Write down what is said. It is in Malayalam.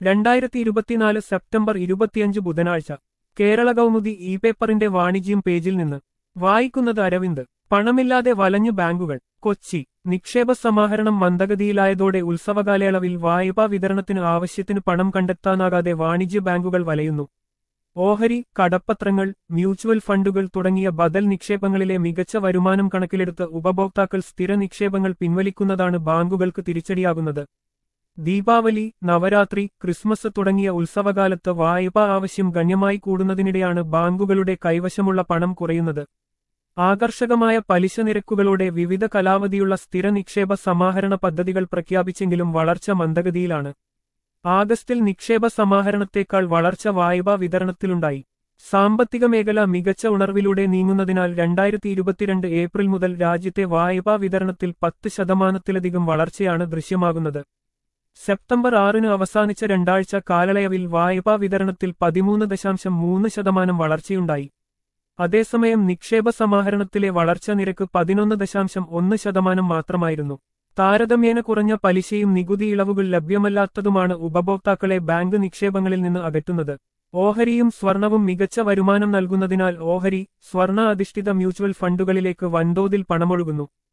രണ്ടായിരത്തി ഇരുപത്തിനാല് സെപ്റ്റംബർ ഇരുപത്തിയഞ്ച് ബുധനാഴ്ച കേരള കൗമുദി ഇ പേപ്പറിന്റെ വാണിജ്യം പേജിൽ നിന്ന് വായിക്കുന്നത് അരവിന്ദ് പണമില്ലാതെ വലഞ്ഞു ബാങ്കുകൾ കൊച്ചി നിക്ഷേപ സമാഹരണം മന്ദഗതിയിലായതോടെ ഉത്സവകാലയളവിൽ വായ്പാ വിതരണത്തിന് ആവശ്യത്തിന് പണം കണ്ടെത്താനാകാതെ വാണിജ്യ ബാങ്കുകൾ വലയുന്നു ഓഹരി കടപ്പത്രങ്ങൾ മ്യൂച്വൽ ഫണ്ടുകൾ തുടങ്ങിയ ബദൽ നിക്ഷേപങ്ങളിലെ മികച്ച വരുമാനം കണക്കിലെടുത്ത് ഉപഭോക്താക്കൾ സ്ഥിര നിക്ഷേപങ്ങൾ പിൻവലിക്കുന്നതാണ് ബാങ്കുകൾക്ക് തിരിച്ചടിയാകുന്നത് ദീപാവലി നവരാത്രി ക്രിസ്മസ് തുടങ്ങിയ ഉത്സവകാലത്ത് വായ്പാ ആവശ്യം ഗണ്യമായി കൂടുന്നതിനിടെയാണ് ബാങ്കുകളുടെ കൈവശമുള്ള പണം കുറയുന്നത് ആകർഷകമായ പലിശ നിരക്കുകളോടെ വിവിധ കാലാവധിയുള്ള സ്ഥിര നിക്ഷേപ സമാഹരണ പദ്ധതികൾ പ്രഖ്യാപിച്ചെങ്കിലും വളർച്ച മന്ദഗതിയിലാണ് ആഗസ്റ്റിൽ നിക്ഷേപ സമാഹരണത്തേക്കാൾ വളർച്ച വായ്പാ വിതരണത്തിലുണ്ടായി സാമ്പത്തിക മേഖല മികച്ച ഉണർവിലൂടെ നീങ്ങുന്നതിനാൽ രണ്ടായിരത്തി ഇരുപത്തിരണ്ട് ഏപ്രിൽ മുതൽ രാജ്യത്തെ വായ്പാ വിതരണത്തിൽ പത്ത് ശതമാനത്തിലധികം വളർച്ചയാണ് ദൃശ്യമാകുന്നത് സെപ്റ്റംബർ ആറിന് അവസാനിച്ച രണ്ടാഴ്ച കാലയളവിൽ വായ്പാ വിതരണത്തിൽ പതിമൂന്ന് ദശാംശം മൂന്ന് ശതമാനം വളർച്ചയുണ്ടായി അതേസമയം നിക്ഷേപ സമാഹരണത്തിലെ വളർച്ചാ നിരക്ക് പതിനൊന്ന് ദശാംശം ഒന്ന് ശതമാനം മാത്രമായിരുന്നു താരതമ്യേന കുറഞ്ഞ പലിശയും നികുതി ഇളവുകൾ ലഭ്യമല്ലാത്തതുമാണ് ഉപഭോക്താക്കളെ ബാങ്ക് നിക്ഷേപങ്ങളിൽ നിന്ന് അകറ്റുന്നത് ഓഹരിയും സ്വർണവും മികച്ച വരുമാനം നൽകുന്നതിനാൽ ഓഹരി സ്വർണ അധിഷ്ഠിത മ്യൂച്വൽ ഫണ്ടുകളിലേക്ക് വൻതോതിൽ പണമൊഴുകുന്നു